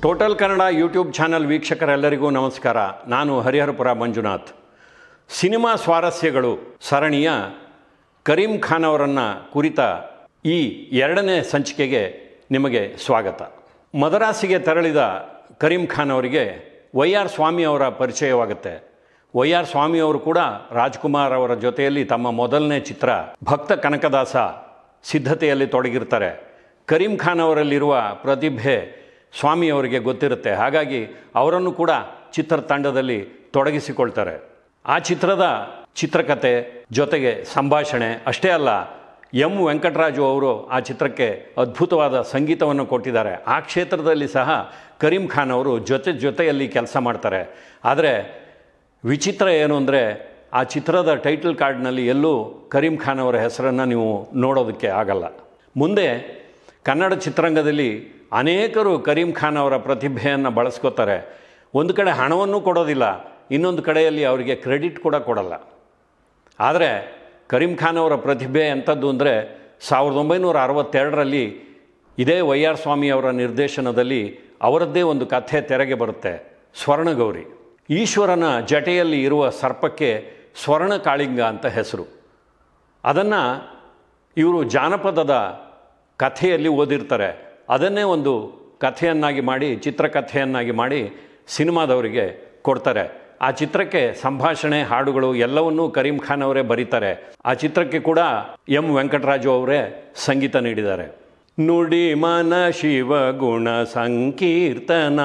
total Kannada YouTube channel ವೀಕ್ಷಕರೆಲ್ಲರಿಗೂ ನಮಸ್ಕಾರ ನಾನು ಹರಿಹರಪುರ ಮಂಜುನಾಥ್ ಸಿನಿಮಾ ಸ್ವಾರಸ್ಯಗಳು ಸರಣಿಯ ಕರೀಂ ಖಾನ್ ಅವರನ್ನು ಕುರಿತ ಈ ಎರಡನೇ ಸಂಚಿಕೆಗೆ ನಿಮಗೆ ಸ್ವಾಗತ ಮದರಾಸಿಗೆ ತೆರಳಿದ ಕರೀಂ ಖಾನ್ ಅವರಿಗೆ ವೈ ಆರ್ ಸ್ವಾಮಿ ಅವರ ಪರಿಚಯವಾಗುತ್ತೆ ವೈ ಆರ್ ಸ್ವಾಮಿ ಅವರು ಕೂಡ ರಾಜ್ಕುಮಾರ್ ಅವರ ಜೊತೆಯಲ್ಲಿ ತಮ್ಮ ಮೊದಲನೇ ಚಿತ್ರ ಭಕ್ತ ಕನಕದಾಸ ಸಿದ್ಧತೆಯಲ್ಲಿ ತೊಡಗಿರ್ತಾರೆ ಕರೀಂ ಖಾನ್ ಅವರಲ್ಲಿರುವ ಪ್ರತಿಭೆ ಸ್ವಾಮಿ ಅವರಿಗೆ ಗೊತ್ತಿರುತ್ತೆ ಹಾಗಾಗಿ ಅವರನ್ನು ಕೂಡ ಚಿತ್ರತಂಡದಲ್ಲಿ ತೊಡಗಿಸಿಕೊಳ್ತಾರೆ ಆ ಚಿತ್ರದ ಚಿತ್ರಕಥೆ ಜೊತೆಗೆ ಸಂಭಾಷಣೆ ಅಷ್ಟೇ ಅಲ್ಲ ಎಂ ವೆಂಕಟರಾಜು ಅವರು ಆ ಚಿತ್ರಕ್ಕೆ ಅದ್ಭುತವಾದ ಸಂಗೀತವನ್ನು ಕೊಟ್ಟಿದ್ದಾರೆ ಆ ಕ್ಷೇತ್ರದಲ್ಲಿ ಸಹ ಕರೀಂ ಖಾನ್ ಅವರು ಜೊತೆ ಜೊತೆಯಲ್ಲಿ ಕೆಲಸ ಮಾಡ್ತಾರೆ ಆದರೆ ವಿಚಿತ್ರ ಏನು ಅಂದರೆ ಆ ಚಿತ್ರದ ಟೈಟಲ್ ಕಾರ್ಡ್ನಲ್ಲಿ ಎಲ್ಲೂ ಕರೀಂ ಖಾನ್ ಅವರ ಹೆಸರನ್ನು ನೀವು ನೋಡೋದಕ್ಕೆ ಆಗಲ್ಲ ಮುಂದೆ ಕನ್ನಡ ಚಿತ್ರರಂಗದಲ್ಲಿ ಅನೇಕರು ಕರೀಂ ಖಾನ್ ಅವರ ಪ್ರತಿಭೆಯನ್ನು ಬಳಸ್ಕೋತಾರೆ ಒಂದು ಕಡೆ ಹಣವನ್ನು ಕೊಡೋದಿಲ್ಲ ಇನ್ನೊಂದು ಕಡೆಯಲ್ಲಿ ಅವರಿಗೆ ಕ್ರೆಡಿಟ್ ಕೂಡ ಕೊಡಲ್ಲ ಆದರೆ ಕರೀಂ ಖಾನ್ ಅವರ ಪ್ರತಿಭೆ ಎಂಥದ್ದು ಅಂದರೆ ಸಾವಿರದ ಒಂಬೈನೂರ ಅರವತ್ತೆರಡರಲ್ಲಿ ಇದೇ ವೈ ಆರ್ ಸ್ವಾಮಿ ಅವರ ನಿರ್ದೇಶನದಲ್ಲಿ ಅವರದ್ದೇ ಒಂದು ಕಥೆ ತೆರೆಗೆ ಬರುತ್ತೆ ಸ್ವರ್ಣಗೌರಿ ಈಶ್ವರನ ಜಟೆಯಲ್ಲಿ ಇರುವ ಸರ್ಪಕ್ಕೆ ಸ್ವರ್ಣ ಕಾಳಿಂಗ ಅಂತ ಹೆಸರು ಅದನ್ನು ಇವರು ಜಾನಪದದ ಕಥೆಯಲ್ಲಿ ಓದಿರ್ತಾರೆ ಅದನ್ನೇ ಒಂದು ಕಥೆಯನ್ನಾಗಿ ಮಾಡಿ ಚಿತ್ರಕಥೆಯನ್ನಾಗಿ ಮಾಡಿ ಸಿನಿಮಾದವರಿಗೆ ಕೊಡ್ತಾರೆ ಆ ಚಿತ್ರಕ್ಕೆ ಸಂಭಾಷಣೆ ಹಾಡುಗಳು ಎಲ್ಲವನ್ನೂ ಕರೀಂ ಖಾನ್ ಅವರೇ ಬರೀತಾರೆ ಆ ಚಿತ್ರಕ್ಕೆ ಕೂಡ ಎಂ ವೆಂಕಟರಾಜು ಅವರೇ ಸಂಗೀತ ನೀಡಿದ್ದಾರೆ ನುಡಿ ಮನ ಶಿವ ಗುಣ ಸಂಕೀರ್ತನ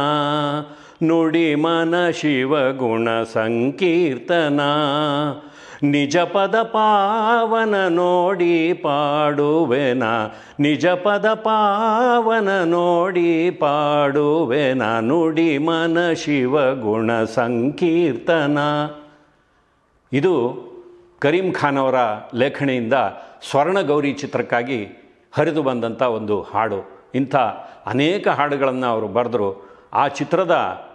ನುಡಿ ಮನ ಶಿವ ಗುಣ ಸಂಕೀರ್ತನ ನಿಜ ಪದ ಪಾವನ ನೋಡಿ ಪಾಡುವೆನ ನಿಜ ಪದ ಪಾವನ ನೋಡಿ ಪಾಡುವೆನ ನುಡಿ ಮನ ಶಿವ ಗುಣ ಸಂಕೀರ್ತನ ಇದು ಕರೀಂ ಖಾನ್ ಅವರ ಲೇಖಣಿಯಿಂದ ಸ್ವರ್ಣಗೌರಿ ಚಿತ್ರಕ್ಕಾಗಿ ಹರಿದು ಬಂದಂಥ ಒಂದು ಹಾಡು ಇಂಥ ಅನೇಕ ಹಾಡುಗಳನ್ನು ಅವರು ಬರೆದರು ಆ ಚಿತ್ರದ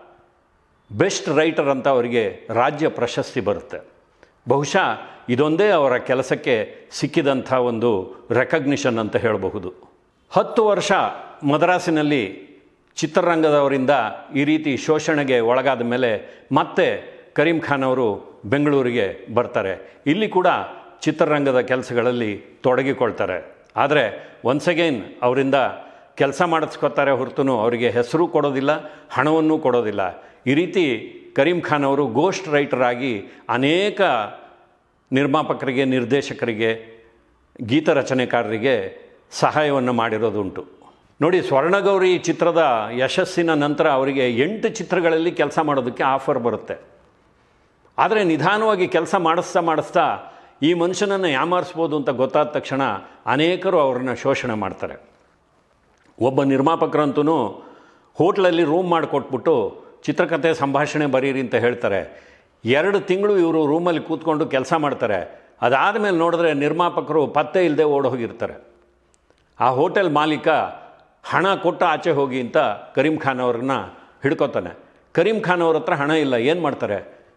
ಬೆಸ್ಟ್ ರೈಟರ್ ಅಂತ ಅವರಿಗೆ ರಾಜ್ಯ ಪ್ರಶಸ್ತಿ ಬರುತ್ತೆ ಬಹುಶಃ ಇದೊಂದೇ ಅವರ ಕೆಲಸಕ್ಕೆ ಸಿಕ್ಕಿದಂಥ ಒಂದು ರೆಕಗ್ನಿಷನ್ ಅಂತ ಹೇಳಬಹುದು ಹತ್ತು ವರ್ಷ ಮದ್ರಾಸಿನಲ್ಲಿ ಚಿತ್ರರಂಗದವರಿಂದ ಈ ರೀತಿ ಶೋಷಣೆಗೆ ಒಳಗಾದ ಮೇಲೆ ಮತ್ತೆ ಕರೀಂ ಖಾನ್ ಅವರು ಬೆಂಗಳೂರಿಗೆ ಬರ್ತಾರೆ ಇಲ್ಲಿ ಕೂಡ ಚಿತ್ರರಂಗದ ಕೆಲಸಗಳಲ್ಲಿ ತೊಡಗಿಕೊಳ್ತಾರೆ ಆದರೆ ಒನ್ಸ್ ಅಗೈನ್ ಅವರಿಂದ ಕೆಲಸ ಮಾಡಿಸ್ಕೊತಾರೆ ಹೊರತು ಅವರಿಗೆ ಹೆಸರು ಕೊಡೋದಿಲ್ಲ ಹಣವನ್ನು ಕೊಡೋದಿಲ್ಲ ಈ ರೀತಿ ಕರೀಂ ಖಾನ್ ಅವರು ಗೋಸ್ಟ್ ರೈಟರ್ ಆಗಿ ಅನೇಕ ನಿರ್ಮಾಪಕರಿಗೆ ನಿರ್ದೇಶಕರಿಗೆ ಗೀತ ರಚನೆಕಾರರಿಗೆ ಸಹಾಯವನ್ನು ಮಾಡಿರೋದುಂಟು ನೋಡಿ ಸ್ವರ್ಣಗೌರಿ ಚಿತ್ರದ ಯಶಸ್ಸಿನ ನಂತರ ಅವರಿಗೆ ಎಂಟು ಚಿತ್ರಗಳಲ್ಲಿ ಕೆಲಸ ಮಾಡೋದಕ್ಕೆ ಆಫರ್ ಬರುತ್ತೆ ಆದರೆ ನಿಧಾನವಾಗಿ ಕೆಲಸ ಮಾಡಿಸ್ತಾ ಮಾಡಿಸ್ತಾ ಈ ಮನುಷ್ಯನನ್ನು ಯಾಮಾರಿಸ್ಬೋದು ಅಂತ ಗೊತ್ತಾದ ತಕ್ಷಣ ಅನೇಕರು ಅವ್ರನ್ನ ಶೋಷಣೆ ಮಾಡ್ತಾರೆ ಒಬ್ಬ ನಿರ್ಮಾಪಕರಂತೂ ಹೋಟ್ಲಲ್ಲಿ ರೂಮ್ ಮಾಡಿಕೊಟ್ಬಿಟ್ಟು ಚಿತ್ರಕಥೆ ಸಂಭಾಷಣೆ ಬರೀರಿ ಅಂತ ಹೇಳ್ತಾರೆ ಎರಡು ತಿಂಗಳು ಇವರು ರೂಮಲ್ಲಿ ಕೂತ್ಕೊಂಡು ಕೆಲಸ ಮಾಡ್ತಾರೆ ಅದಾದಮೇಲೆ ನೋಡಿದ್ರೆ ನಿರ್ಮಾಪಕರು ಪತ್ತೆ ಇಲ್ಲದೆ ಓಡೋಗಿರ್ತಾರೆ ಆ ಹೋಟೆಲ್ ಮಾಲೀಕ ಹಣ ಕೊಟ್ಟು ಆಚೆ ಹೋಗಿ ಅಂತ ಕರೀಂ ಖಾನ್ ಅವ್ರನ್ನ ಹಿಡ್ಕೋತಾನೆ ಕರೀಂ ಖಾನ್ ಅವ್ರ ಹತ್ರ ಹಣ ಇಲ್ಲ ಏನು ಮಾಡ್ತಾರೆ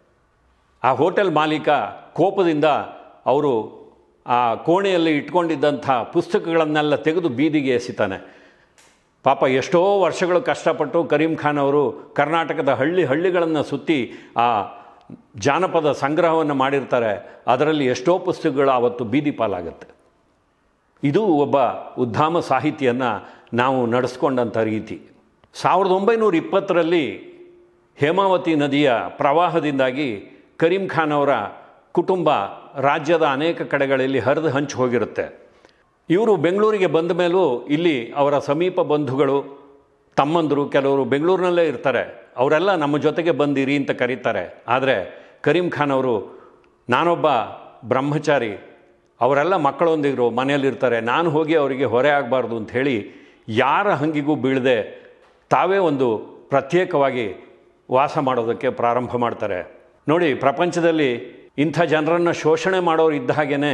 ಆ ಹೋಟೆಲ್ ಮಾಲೀಕ ಕೋಪದಿಂದ ಅವರು ಆ ಕೋಣೆಯಲ್ಲಿ ಇಟ್ಕೊಂಡಿದ್ದಂಥ ಪುಸ್ತಕಗಳನ್ನೆಲ್ಲ ತೆಗೆದು ಬೀದಿಗೆ ಎಸಿತಾನೆ ಪಾಪ ಎಷ್ಟೋ ವರ್ಷಗಳು ಕಷ್ಟಪಟ್ಟು ಕರೀಂ ಖಾನ್ ಅವರು ಕರ್ನಾಟಕದ ಹಳ್ಳಿ ಹಳ್ಳಿಗಳನ್ನು ಸುತ್ತಿ ಆ ಜಾನಪದ ಸಂಗ್ರಹವನ್ನು ಮಾಡಿರ್ತಾರೆ ಅದರಲ್ಲಿ ಎಷ್ಟೋ ಪುಸ್ತಕಗಳು ಆವತ್ತು ಬೀದಿ ಪಾಲಾಗುತ್ತೆ ಇದು ಒಬ್ಬ ಉದ್ಧಾಮ ಸಾಹಿತಿಯನ್ನು ನಾವು ನಡೆಸ್ಕೊಂಡಂಥ ರೀತಿ ಸಾವಿರದ ಒಂಬೈನೂರ ಇಪ್ಪತ್ತರಲ್ಲಿ ಹೇಮಾವತಿ ನದಿಯ ಪ್ರವಾಹದಿಂದಾಗಿ ಕರೀಂ ಖಾನ್ ಅವರ ಕುಟುಂಬ ರಾಜ್ಯದ ಅನೇಕ ಕಡೆಗಳಲ್ಲಿ ಹರಿದು ಹಂಚಿ ಹೋಗಿರುತ್ತೆ ಇವರು ಬೆಂಗಳೂರಿಗೆ ಬಂದ ಮೇಲೂ ಇಲ್ಲಿ ಅವರ ಸಮೀಪ ಬಂಧುಗಳು ತಮ್ಮಂದರು ಕೆಲವರು ಬೆಂಗಳೂರಿನಲ್ಲೇ ಇರ್ತಾರೆ ಅವರೆಲ್ಲ ನಮ್ಮ ಜೊತೆಗೆ ಬಂದಿರಿ ಅಂತ ಕರೀತಾರೆ ಆದರೆ ಕರೀಂ ಖಾನ್ ಅವರು ನಾನೊಬ್ಬ ಬ್ರಹ್ಮಚಾರಿ ಅವರೆಲ್ಲ ಮಕ್ಕಳೊಂದಿಗರು ಮನೆಯಲ್ಲಿರ್ತಾರೆ ನಾನು ಹೋಗಿ ಅವರಿಗೆ ಹೊರೆ ಆಗಬಾರ್ದು ಅಂಥೇಳಿ ಯಾರ ಹಂಗಿಗೂ ಬೀಳದೆ ತಾವೇ ಒಂದು ಪ್ರತ್ಯೇಕವಾಗಿ ವಾಸ ಮಾಡೋದಕ್ಕೆ ಪ್ರಾರಂಭ ಮಾಡ್ತಾರೆ ನೋಡಿ ಪ್ರಪಂಚದಲ್ಲಿ ಇಂಥ ಜನರನ್ನು ಶೋಷಣೆ ಮಾಡೋರು ಇದ್ದ ಹಾಗೇ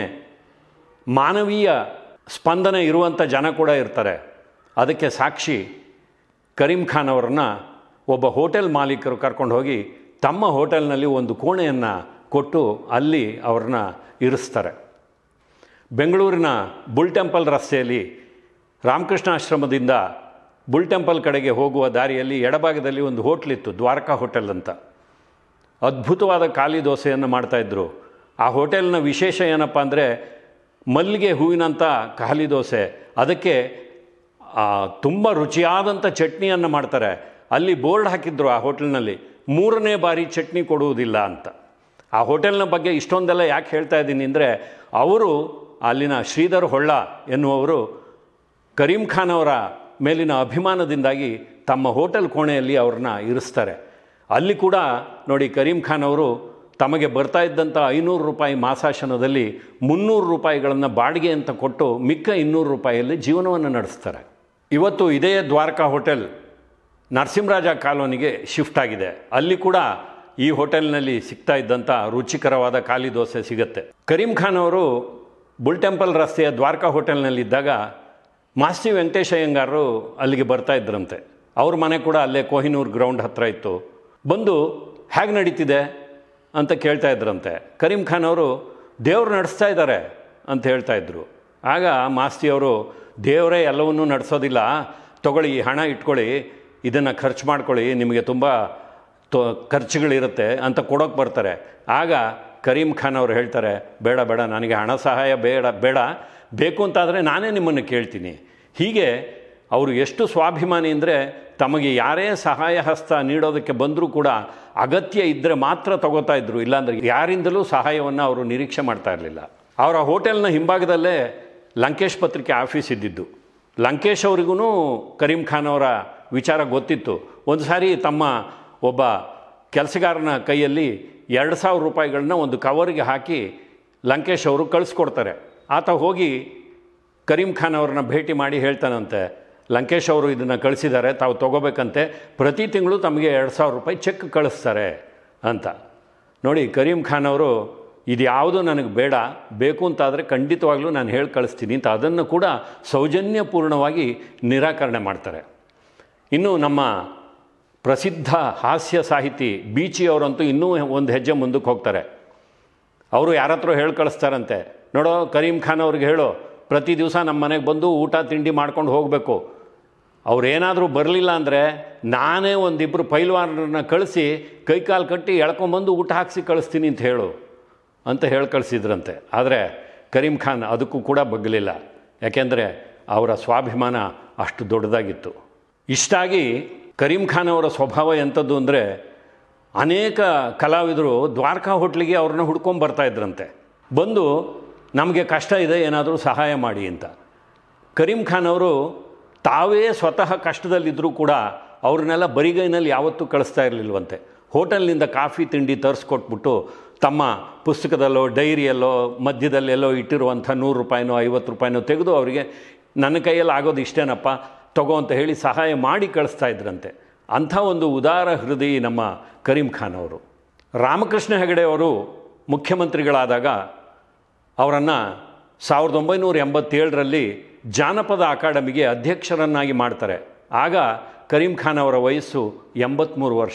ಮಾನವೀಯ ಸ್ಪಂದನೆ ಇರುವಂಥ ಜನ ಕೂಡ ಇರ್ತಾರೆ ಅದಕ್ಕೆ ಸಾಕ್ಷಿ ಕರೀಂ ಖಾನ್ ಅವರನ್ನು ಒಬ್ಬ ಹೋಟೆಲ್ ಮಾಲೀಕರು ಕರ್ಕೊಂಡು ಹೋಗಿ ತಮ್ಮ ಹೋಟೆಲ್ನಲ್ಲಿ ಒಂದು ಕೋಣೆಯನ್ನು ಕೊಟ್ಟು ಅಲ್ಲಿ ಅವ್ರನ್ನ ಇರಿಸ್ತಾರೆ ಬೆಂಗಳೂರಿನ ಬುಲ್ ಟೆಂಪಲ್ ರಸ್ತೆಯಲ್ಲಿ ರಾಮಕೃಷ್ಣ ಆಶ್ರಮದಿಂದ ಬುಲ್ ಟೆಂಪಲ್ ಕಡೆಗೆ ಹೋಗುವ ದಾರಿಯಲ್ಲಿ ಎಡಭಾಗದಲ್ಲಿ ಒಂದು ಹೋಟ್ಲಿತ್ತು ದ್ವಾರಕಾ ಹೋಟೆಲ್ ಅಂತ ಅದ್ಭುತವಾದ ಖಾಲಿ ದೋಸೆಯನ್ನು ಮಾಡ್ತಾಯಿದ್ರು ಆ ಹೋಟೆಲ್ನ ವಿಶೇಷ ಏನಪ್ಪ ಅಂದರೆ ಮಲ್ಲಿಗೆ ಹೂವಿನಂಥ ಖಾಲಿ ದೋಸೆ ಅದಕ್ಕೆ ತುಂಬ ರುಚಿಯಾದಂಥ ಚಟ್ನಿಯನ್ನು ಮಾಡ್ತಾರೆ ಅಲ್ಲಿ ಬೋರ್ಡ್ ಹಾಕಿದ್ರು ಆ ಹೋಟೆಲ್ನಲ್ಲಿ ಮೂರನೇ ಬಾರಿ ಚಟ್ನಿ ಕೊಡುವುದಿಲ್ಲ ಅಂತ ಆ ಹೋಟೆಲ್ನ ಬಗ್ಗೆ ಇಷ್ಟೊಂದೆಲ್ಲ ಯಾಕೆ ಹೇಳ್ತಾ ಇದ್ದೀನಿ ಅಂದರೆ ಅವರು ಅಲ್ಲಿನ ಶ್ರೀಧರ್ ಹೊಳ್ಳ ಎನ್ನುವರು ಕರೀಂ ಖಾನ್ ಅವರ ಮೇಲಿನ ಅಭಿಮಾನದಿಂದಾಗಿ ತಮ್ಮ ಹೋಟೆಲ್ ಕೋಣೆಯಲ್ಲಿ ಅವ್ರನ್ನ ಇರಿಸ್ತಾರೆ ಅಲ್ಲಿ ಕೂಡ ನೋಡಿ ಕರೀಂ ಖಾನ್ ಅವರು ತಮಗೆ ಬರ್ತಾ ಇದ್ದಂಥ ಐನೂರು ರೂಪಾಯಿ ಮಾಸಾಶನದಲ್ಲಿ ಮುನ್ನೂರು ರೂಪಾಯಿಗಳನ್ನು ಬಾಡಿಗೆ ಅಂತ ಕೊಟ್ಟು ಮಿಕ್ಕ ಇನ್ನೂರು ರೂಪಾಯಿಯಲ್ಲಿ ಜೀವನವನ್ನು ನಡೆಸ್ತಾರೆ ಇವತ್ತು ಇದೇ ದ್ವಾರಕಾ ಹೋಟೆಲ್ ನರಸಿಂಹರಾಜ ಕಾಲೋನಿಗೆ ಶಿಫ್ಟ್ ಆಗಿದೆ ಅಲ್ಲಿ ಕೂಡ ಈ ಹೋಟೆಲ್ನಲ್ಲಿ ಸಿಗ್ತಾ ಇದ್ದಂಥ ರುಚಿಕರವಾದ ಖಾಲಿ ದೋಸೆ ಸಿಗುತ್ತೆ ಕರೀಂ ಖಾನ್ ಅವರು ಬುಲ್ ಟೆಂಪಲ್ ರಸ್ತೆಯ ದ್ವಾರಕಾ ಹೋಟೆಲ್ನಲ್ಲಿದ್ದಾಗ ಮಾಸ್ತಿ ವೆಂಕಟೇಶ ಅಯ್ಯಂಗಾರರು ಅಲ್ಲಿಗೆ ಬರ್ತಾ ಇದ್ರಂತೆ ಅವ್ರ ಮನೆ ಕೂಡ ಅಲ್ಲೇ ಕೊಹಿನೂರ್ ಗ್ರೌಂಡ್ ಹತ್ರ ಇತ್ತು ಬಂದು ಹೇಗೆ ನಡೀತಿದೆ ಅಂತ ಕೇಳ್ತಾ ಇದ್ರಂತೆ ಕರೀಂ ಖಾನ್ ಅವರು ದೇವ್ರು ನಡೆಸ್ತಾ ಇದ್ದಾರೆ ಅಂತ ಹೇಳ್ತಾ ಇದ್ರು ಆಗ ಮಾಸ್ತಿಯವರು ದೇವರೇ ಎಲ್ಲವನ್ನೂ ನಡೆಸೋದಿಲ್ಲ ತಗೊಳ್ಳಿ ಈ ಹಣ ಇಟ್ಕೊಳ್ಳಿ ಇದನ್ನು ಖರ್ಚು ಮಾಡ್ಕೊಳ್ಳಿ ನಿಮಗೆ ತುಂಬ ತೊ ಖರ್ಚುಗಳಿರುತ್ತೆ ಅಂತ ಕೊಡೋಕೆ ಬರ್ತಾರೆ ಆಗ ಕರೀಂ ಖಾನ್ ಅವರು ಹೇಳ್ತಾರೆ ಬೇಡ ಬೇಡ ನನಗೆ ಹಣ ಸಹಾಯ ಬೇಡ ಬೇಡ ಬೇಕು ಅಂತಾದರೆ ನಾನೇ ನಿಮ್ಮನ್ನು ಕೇಳ್ತೀನಿ ಹೀಗೆ ಅವರು ಎಷ್ಟು ಸ್ವಾಭಿಮಾನಿ ಅಂದರೆ ತಮಗೆ ಯಾರೇ ಸಹಾಯ ಹಸ್ತ ನೀಡೋದಕ್ಕೆ ಬಂದರೂ ಕೂಡ ಅಗತ್ಯ ಇದ್ದರೆ ಮಾತ್ರ ತಗೋತಾ ಇದ್ರು ಇಲ್ಲಾಂದರೆ ಯಾರಿಂದಲೂ ಸಹಾಯವನ್ನು ಅವರು ನಿರೀಕ್ಷೆ ಮಾಡ್ತಾ ಇರಲಿಲ್ಲ ಅವರ ಹೋಟೆಲ್ನ ಹಿಂಭಾಗದಲ್ಲೇ ಲಂಕೇಶ್ ಪತ್ರಿಕೆ ಆಫೀಸ್ ಇದ್ದಿದ್ದು ಲಂಕೇಶ್ ಅವರಿಗೂ ಕರೀಂ ಖಾನ್ ಅವರ ವಿಚಾರ ಗೊತ್ತಿತ್ತು ಒಂದು ಸಾರಿ ತಮ್ಮ ಒಬ್ಬ ಕೆಲಸಗಾರನ ಕೈಯಲ್ಲಿ ಎರಡು ಸಾವಿರ ರೂಪಾಯಿಗಳನ್ನ ಒಂದು ಕವರಿಗೆ ಹಾಕಿ ಲಂಕೇಶ್ ಅವರು ಕಳಿಸ್ಕೊಡ್ತಾರೆ ಆತ ಹೋಗಿ ಕರೀಂ ಖಾನ್ ಅವ್ರನ್ನ ಭೇಟಿ ಮಾಡಿ ಹೇಳ್ತಾನಂತೆ ಲಂಕೇಶ್ ಅವರು ಇದನ್ನು ಕಳಿಸಿದ್ದಾರೆ ತಾವು ತೊಗೋಬೇಕಂತೆ ಪ್ರತಿ ತಿಂಗಳು ತಮಗೆ ಎರಡು ಸಾವಿರ ರೂಪಾಯಿ ಚೆಕ್ ಕಳಿಸ್ತಾರೆ ಅಂತ ನೋಡಿ ಕರೀಂ ಖಾನ್ ಅವರು ಇದು ಯಾವುದು ನನಗೆ ಬೇಡ ಬೇಕು ಅಂತಾದರೆ ಖಂಡಿತವಾಗ್ಲೂ ನಾನು ಹೇಳಿ ಕಳಿಸ್ತೀನಿ ಅಂತ ಅದನ್ನು ಕೂಡ ಸೌಜನ್ಯಪೂರ್ಣವಾಗಿ ನಿರಾಕರಣೆ ಮಾಡ್ತಾರೆ ಇನ್ನು ನಮ್ಮ ಪ್ರಸಿದ್ಧ ಹಾಸ್ಯ ಸಾಹಿತಿ ಬೀಚಿಯವರಂತೂ ಇನ್ನೂ ಒಂದು ಹೆಜ್ಜೆ ಮುಂದಕ್ಕೆ ಹೋಗ್ತಾರೆ ಅವರು ಯಾರ ಹತ್ರ ಹೇಳಿ ಕಳಿಸ್ತಾರಂತೆ ನೋಡೋ ಕರೀಂ ಖಾನ್ ಅವ್ರಿಗೆ ಹೇಳು ಪ್ರತಿ ದಿವಸ ನಮ್ಮ ಮನೆಗೆ ಬಂದು ಊಟ ತಿಂಡಿ ಮಾಡ್ಕೊಂಡು ಹೋಗಬೇಕು ಅವ್ರೇನಾದರೂ ಬರಲಿಲ್ಲ ಅಂದರೆ ನಾನೇ ಒಂದಿಬ್ಬರು ಪೈಲ್ವಾನರನ್ನ ಕಳಿಸಿ ಕೈಕಾಲು ಕಟ್ಟಿ ಎಳ್ಕೊಂಬಂದು ಊಟ ಹಾಕಿಸಿ ಕಳಿಸ್ತೀನಿ ಅಂತ ಹೇಳು ಅಂತ ಹೇಳಿ ಕಳಿಸಿದ್ರಂತೆ ಆದರೆ ಕರೀಂ ಖಾನ್ ಅದಕ್ಕೂ ಕೂಡ ಬಗ್ಗಲಿಲ್ಲ ಯಾಕೆಂದರೆ ಅವರ ಸ್ವಾಭಿಮಾನ ಅಷ್ಟು ದೊಡ್ಡದಾಗಿತ್ತು ಇಷ್ಟಾಗಿ ಕರೀಂ ಖಾನ್ ಅವರ ಸ್ವಭಾವ ಎಂಥದ್ದು ಅಂದರೆ ಅನೇಕ ಕಲಾವಿದರು ದ್ವಾರಕಾ ಹೋಟ್ಲಿಗೆ ಅವ್ರನ್ನ ಹುಡ್ಕೊಂಡು ಬರ್ತಾ ಇದ್ರಂತೆ ಬಂದು ನಮಗೆ ಕಷ್ಟ ಇದೆ ಏನಾದರೂ ಸಹಾಯ ಮಾಡಿ ಅಂತ ಕರೀಂ ಖಾನ್ ಅವರು ತಾವೇ ಸ್ವತಃ ಕಷ್ಟದಲ್ಲಿದ್ದರೂ ಕೂಡ ಅವ್ರನ್ನೆಲ್ಲ ಬರಿಗೈನಲ್ಲಿ ಯಾವತ್ತೂ ಕಳಿಸ್ತಾ ಇರಲಿಲ್ವಂತೆ ಹೋಟೆಲ್ನಿಂದ ಕಾಫಿ ತಿಂಡಿ ತರಿಸ್ಕೊಟ್ಬಿಟ್ಟು ತಮ್ಮ ಪುಸ್ತಕದಲ್ಲೋ ಡೈರಿಯಲ್ಲೋ ಮಧ್ಯದಲ್ಲೆಲ್ಲೋ ಇಟ್ಟಿರುವಂಥ ನೂರು ರೂಪಾಯಿನೋ ಐವತ್ತು ರೂಪಾಯಿನೋ ತೆಗೆದು ಅವರಿಗೆ ನನ್ನ ಕೈಯಲ್ಲಿ ಆಗೋದು ಇಷ್ಟೇನಪ್ಪ ತಗೋ ಅಂತ ಹೇಳಿ ಸಹಾಯ ಮಾಡಿ ಕಳಿಸ್ತಾ ಇದ್ರಂತೆ ಅಂಥ ಒಂದು ಉದಾರ ಹೃದಯಿ ನಮ್ಮ ಕರೀಂ ಖಾನ್ ಅವರು ರಾಮಕೃಷ್ಣ ಹೆಗಡೆ ಅವರು ಮುಖ್ಯಮಂತ್ರಿಗಳಾದಾಗ ಅವರನ್ನು ಸಾವಿರದ ಒಂಬೈನೂರ ಎಂಬತ್ತೇಳರಲ್ಲಿ ಜಾನಪದ ಅಕಾಡೆಮಿಗೆ ಅಧ್ಯಕ್ಷರನ್ನಾಗಿ ಮಾಡ್ತಾರೆ ಆಗ ಕರೀಂ ಖಾನ್ ಅವರ ವಯಸ್ಸು ಎಂಬತ್ತ್ಮೂರು ವರ್ಷ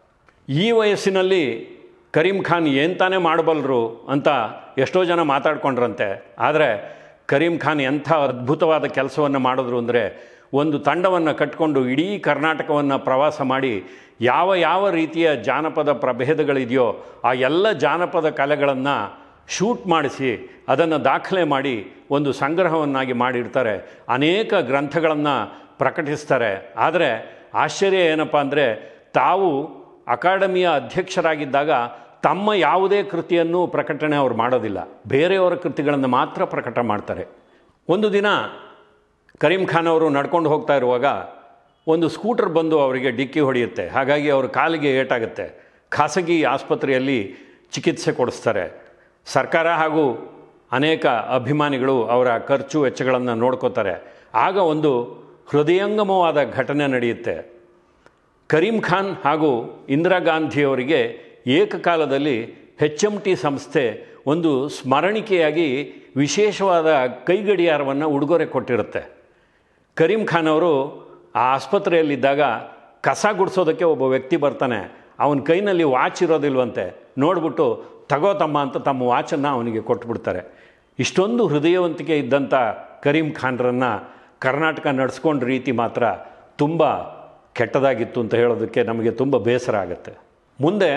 ಈ ವಯಸ್ಸಿನಲ್ಲಿ ಕರೀಂ ಖಾನ್ ಏನು ತಾನೇ ಮಾಡಬಲ್ಲರು ಅಂತ ಎಷ್ಟೋ ಜನ ಮಾತಾಡ್ಕೊಂಡ್ರಂತೆ ಆದರೆ ಕರೀಂ ಖಾನ್ ಎಂಥ ಅದ್ಭುತವಾದ ಕೆಲಸವನ್ನು ಮಾಡಿದ್ರು ಅಂದರೆ ಒಂದು ತಂಡವನ್ನು ಕಟ್ಕೊಂಡು ಇಡೀ ಕರ್ನಾಟಕವನ್ನು ಪ್ರವಾಸ ಮಾಡಿ ಯಾವ ಯಾವ ರೀತಿಯ ಜಾನಪದ ಪ್ರಭೇದಗಳಿದೆಯೋ ಆ ಎಲ್ಲ ಜಾನಪದ ಕಲೆಗಳನ್ನು ಶೂಟ್ ಮಾಡಿಸಿ ಅದನ್ನು ದಾಖಲೆ ಮಾಡಿ ಒಂದು ಸಂಗ್ರಹವನ್ನಾಗಿ ಮಾಡಿರ್ತಾರೆ ಅನೇಕ ಗ್ರಂಥಗಳನ್ನು ಪ್ರಕಟಿಸ್ತಾರೆ ಆದರೆ ಆಶ್ಚರ್ಯ ಏನಪ್ಪ ಅಂದರೆ ತಾವು ಅಕಾಡೆಮಿಯ ಅಧ್ಯಕ್ಷರಾಗಿದ್ದಾಗ ತಮ್ಮ ಯಾವುದೇ ಕೃತಿಯನ್ನು ಪ್ರಕಟಣೆ ಅವರು ಮಾಡೋದಿಲ್ಲ ಬೇರೆಯವರ ಕೃತಿಗಳನ್ನು ಮಾತ್ರ ಪ್ರಕಟ ಮಾಡ್ತಾರೆ ಒಂದು ದಿನ ಕರೀಂ ಖಾನ್ ಅವರು ನಡ್ಕೊಂಡು ಹೋಗ್ತಾ ಇರುವಾಗ ಒಂದು ಸ್ಕೂಟರ್ ಬಂದು ಅವರಿಗೆ ಡಿಕ್ಕಿ ಹೊಡೆಯುತ್ತೆ ಹಾಗಾಗಿ ಅವ್ರ ಕಾಲಿಗೆ ಏಟಾಗುತ್ತೆ ಖಾಸಗಿ ಆಸ್ಪತ್ರೆಯಲ್ಲಿ ಚಿಕಿತ್ಸೆ ಕೊಡಿಸ್ತಾರೆ ಸರ್ಕಾರ ಹಾಗೂ ಅನೇಕ ಅಭಿಮಾನಿಗಳು ಅವರ ಖರ್ಚು ವೆಚ್ಚಗಳನ್ನು ನೋಡ್ಕೋತಾರೆ ಆಗ ಒಂದು ಹೃದಯಂಗಮವಾದ ಘಟನೆ ನಡೆಯುತ್ತೆ ಕರೀಂ ಖಾನ್ ಹಾಗೂ ಇಂದಿರಾ ಗಾಂಧಿಯವರಿಗೆ ಏಕಕಾಲದಲ್ಲಿ ಹೆಚ್ ಎಮ್ ಟಿ ಸಂಸ್ಥೆ ಒಂದು ಸ್ಮರಣಿಕೆಯಾಗಿ ವಿಶೇಷವಾದ ಕೈಗಡಿಯಾರವನ್ನು ಉಡುಗೊರೆ ಕೊಟ್ಟಿರುತ್ತೆ ಕರೀಂ ಖಾನ್ ಅವರು ಆ ಆಸ್ಪತ್ರೆಯಲ್ಲಿದ್ದಾಗ ಕಸ ಗುಡಿಸೋದಕ್ಕೆ ಒಬ್ಬ ವ್ಯಕ್ತಿ ಬರ್ತಾನೆ ಅವನ ಕೈನಲ್ಲಿ ವಾಚ್ ಇರೋದಿಲ್ವಂತೆ ನೋಡ್ಬಿಟ್ಟು ತಗೋ ತಮ್ಮ ಅಂತ ತಮ್ಮ ವಾಚನ್ನು ಅವನಿಗೆ ಕೊಟ್ಬಿಡ್ತಾರೆ ಇಷ್ಟೊಂದು ಹೃದಯವಂತಿಕೆ ಇದ್ದಂಥ ಕರೀಂ ಖಾನ್ರನ್ನು ಕರ್ನಾಟಕ ನಡೆಸ್ಕೊಂಡ ರೀತಿ ಮಾತ್ರ ತುಂಬ ಕೆಟ್ಟದಾಗಿತ್ತು ಅಂತ ಹೇಳೋದಕ್ಕೆ ನಮಗೆ ತುಂಬ ಬೇಸರ ಆಗುತ್ತೆ ಮುಂದೆ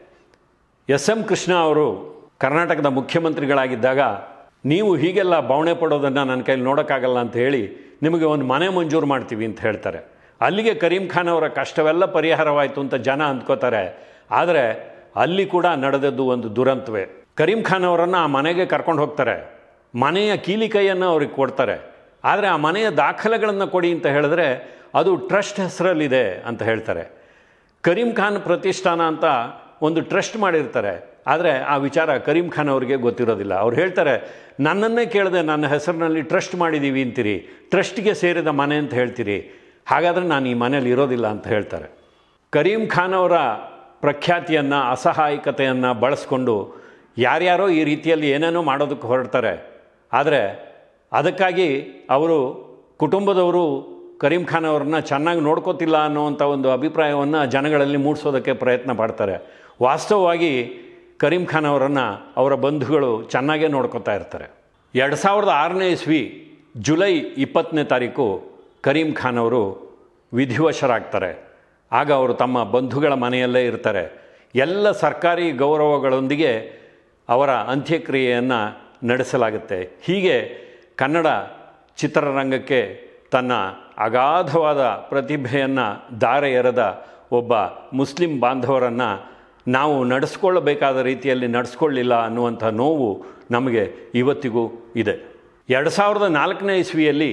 ಎಸ್ ಎಂ ಕೃಷ್ಣ ಅವರು ಕರ್ನಾಟಕದ ಮುಖ್ಯಮಂತ್ರಿಗಳಾಗಿದ್ದಾಗ ನೀವು ಹೀಗೆಲ್ಲ ಬವಣೆ ಪಡೋದನ್ನು ನನ್ನ ಕೈಲಿ ನೋಡೋಕ್ಕಾಗಲ್ಲ ಅಂತ ಹೇಳಿ ನಿಮಗೆ ಒಂದು ಮನೆ ಮಂಜೂರು ಮಾಡ್ತೀವಿ ಅಂತ ಹೇಳ್ತಾರೆ ಅಲ್ಲಿಗೆ ಕರೀಂ ಖಾನ್ ಅವರ ಕಷ್ಟವೆಲ್ಲ ಪರಿಹಾರವಾಯಿತು ಅಂತ ಜನ ಅಂದ್ಕೋತಾರೆ ಆದರೆ ಅಲ್ಲಿ ಕೂಡ ನಡೆದದ್ದು ಒಂದು ದುರಂತವೇ ಕರೀಂ ಖಾನ್ ಅವರನ್ನು ಆ ಮನೆಗೆ ಕರ್ಕೊಂಡು ಹೋಗ್ತಾರೆ ಮನೆಯ ಕೀಲಿಕೈಯನ್ನು ಅವ್ರಿಗೆ ಕೊಡ್ತಾರೆ ಆದರೆ ಆ ಮನೆಯ ದಾಖಲೆಗಳನ್ನು ಕೊಡಿ ಅಂತ ಹೇಳಿದ್ರೆ ಅದು ಟ್ರಸ್ಟ್ ಹೆಸರಲ್ಲಿದೆ ಅಂತ ಹೇಳ್ತಾರೆ ಕರೀಂ ಖಾನ್ ಪ್ರತಿಷ್ಠಾನ ಅಂತ ಒಂದು ಟ್ರಸ್ಟ್ ಮಾಡಿರ್ತಾರೆ ಆದರೆ ಆ ವಿಚಾರ ಕರೀಂ ಖಾನ್ ಅವರಿಗೆ ಗೊತ್ತಿರೋದಿಲ್ಲ ಅವ್ರು ಹೇಳ್ತಾರೆ ನನ್ನನ್ನೇ ಕೇಳದೆ ನನ್ನ ಹೆಸರಿನಲ್ಲಿ ಟ್ರಸ್ಟ್ ಮಾಡಿದ್ದೀವಿ ಅಂತೀರಿ ಟ್ರಸ್ಟ್ಗೆ ಸೇರಿದ ಮನೆ ಅಂತ ಹೇಳ್ತೀರಿ ಹಾಗಾದರೆ ನಾನು ಈ ಮನೇಲಿ ಇರೋದಿಲ್ಲ ಅಂತ ಹೇಳ್ತಾರೆ ಕರೀಂ ಖಾನ್ ಅವರ ಪ್ರಖ್ಯಾತಿಯನ್ನು ಅಸಹಾಯಕತೆಯನ್ನು ಬಳಸ್ಕೊಂಡು ಯಾರ್ಯಾರೋ ಈ ರೀತಿಯಲ್ಲಿ ಏನೇನೋ ಮಾಡೋದಕ್ಕೆ ಹೊರಡ್ತಾರೆ ಆದರೆ ಅದಕ್ಕಾಗಿ ಅವರು ಕುಟುಂಬದವರು ಕರೀಂ ಖಾನ್ ಅವ್ರನ್ನ ಚೆನ್ನಾಗಿ ನೋಡ್ಕೋತಿಲ್ಲ ಅನ್ನುವಂಥ ಒಂದು ಅಭಿಪ್ರಾಯವನ್ನು ಜನಗಳಲ್ಲಿ ಮೂಡಿಸೋದಕ್ಕೆ ಪ್ರಯತ್ನ ಪಡ್ತಾರೆ ವಾಸ್ತವವಾಗಿ ಕರೀಂ ಖಾನ್ ಅವರನ್ನು ಅವರ ಬಂಧುಗಳು ಚೆನ್ನಾಗೇ ನೋಡ್ಕೋತಾ ಇರ್ತಾರೆ ಎರಡು ಸಾವಿರದ ಆರನೇ ಇಸ್ವಿ ಜುಲೈ ಇಪ್ಪತ್ತನೇ ತಾರೀಕು ಕರೀಂ ಖಾನ್ ಅವರು ವಿಧಿವಶರಾಗ್ತಾರೆ ಆಗ ಅವರು ತಮ್ಮ ಬಂಧುಗಳ ಮನೆಯಲ್ಲೇ ಇರ್ತಾರೆ ಎಲ್ಲ ಸರ್ಕಾರಿ ಗೌರವಗಳೊಂದಿಗೆ ಅವರ ಅಂತ್ಯಕ್ರಿಯೆಯನ್ನು ನಡೆಸಲಾಗುತ್ತೆ ಹೀಗೆ ಕನ್ನಡ ಚಿತ್ರರಂಗಕ್ಕೆ ತನ್ನ ಅಗಾಧವಾದ ಪ್ರತಿಭೆಯನ್ನು ದಾರೆ ಎರೆದ ಒಬ್ಬ ಮುಸ್ಲಿಂ ಬಾಂಧವರನ್ನು ನಾವು ನಡೆಸ್ಕೊಳ್ಳಬೇಕಾದ ರೀತಿಯಲ್ಲಿ ನಡೆಸ್ಕೊಳ್ಳಿಲ್ಲ ಅನ್ನುವಂಥ ನೋವು ನಮಗೆ ಇವತ್ತಿಗೂ ಇದೆ ಎರಡು ಸಾವಿರದ ನಾಲ್ಕನೇ ಇಸ್ವಿಯಲ್ಲಿ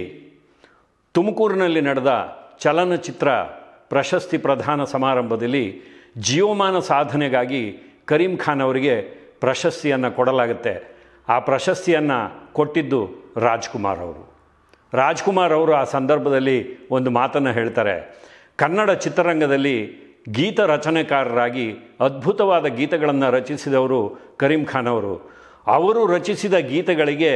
ತುಮಕೂರಿನಲ್ಲಿ ನಡೆದ ಚಲನಚಿತ್ರ ಪ್ರಶಸ್ತಿ ಪ್ರದಾನ ಸಮಾರಂಭದಲ್ಲಿ ಜೀವಮಾನ ಸಾಧನೆಗಾಗಿ ಕರೀಂ ಖಾನ್ ಅವರಿಗೆ ಪ್ರಶಸ್ತಿಯನ್ನು ಕೊಡಲಾಗುತ್ತೆ ಆ ಪ್ರಶಸ್ತಿಯನ್ನು ಕೊಟ್ಟಿದ್ದು ರಾಜ್ಕುಮಾರ್ ಅವರು ರಾಜ್ಕುಮಾರ್ ಅವರು ಆ ಸಂದರ್ಭದಲ್ಲಿ ಒಂದು ಮಾತನ್ನು ಹೇಳ್ತಾರೆ ಕನ್ನಡ ಚಿತ್ರರಂಗದಲ್ಲಿ ಗೀತ ರಚನೆಕಾರರಾಗಿ ಅದ್ಭುತವಾದ ಗೀತೆಗಳನ್ನು ರಚಿಸಿದವರು ಕರೀಂ ಖಾನ್ ಅವರು ಅವರು ರಚಿಸಿದ ಗೀತೆಗಳಿಗೆ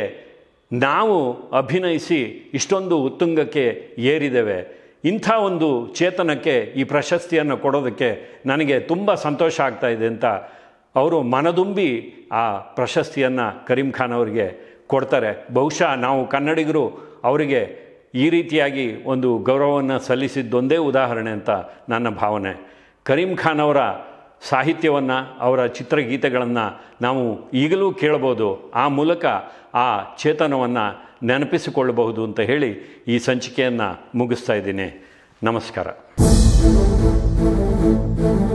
ನಾವು ಅಭಿನಯಿಸಿ ಇಷ್ಟೊಂದು ಉತ್ತುಂಗಕ್ಕೆ ಏರಿದ್ದೇವೆ ಇಂಥ ಒಂದು ಚೇತನಕ್ಕೆ ಈ ಪ್ರಶಸ್ತಿಯನ್ನು ಕೊಡೋದಕ್ಕೆ ನನಗೆ ತುಂಬ ಸಂತೋಷ ಆಗ್ತಾ ಇದೆ ಅಂತ ಅವರು ಮನದುಂಬಿ ಆ ಪ್ರಶಸ್ತಿಯನ್ನು ಕರೀಂ ಖಾನ್ ಅವರಿಗೆ ಕೊಡ್ತಾರೆ ಬಹುಶಃ ನಾವು ಕನ್ನಡಿಗರು ಅವರಿಗೆ ಈ ರೀತಿಯಾಗಿ ಒಂದು ಗೌರವವನ್ನು ಸಲ್ಲಿಸಿದ್ದೊಂದೇ ಉದಾಹರಣೆ ಅಂತ ನನ್ನ ಭಾವನೆ ಕರೀಂ ಖಾನ್ ಅವರ ಸಾಹಿತ್ಯವನ್ನು ಅವರ ಚಿತ್ರಗೀತೆಗಳನ್ನು ನಾವು ಈಗಲೂ ಕೇಳ್ಬೋದು ಆ ಮೂಲಕ ಆ ಚೇತನವನ್ನು ನೆನಪಿಸಿಕೊಳ್ಳಬಹುದು ಅಂತ ಹೇಳಿ ಈ ಸಂಚಿಕೆಯನ್ನು ಮುಗಿಸ್ತಾ ಇದ್ದೀನಿ ನಮಸ್ಕಾರ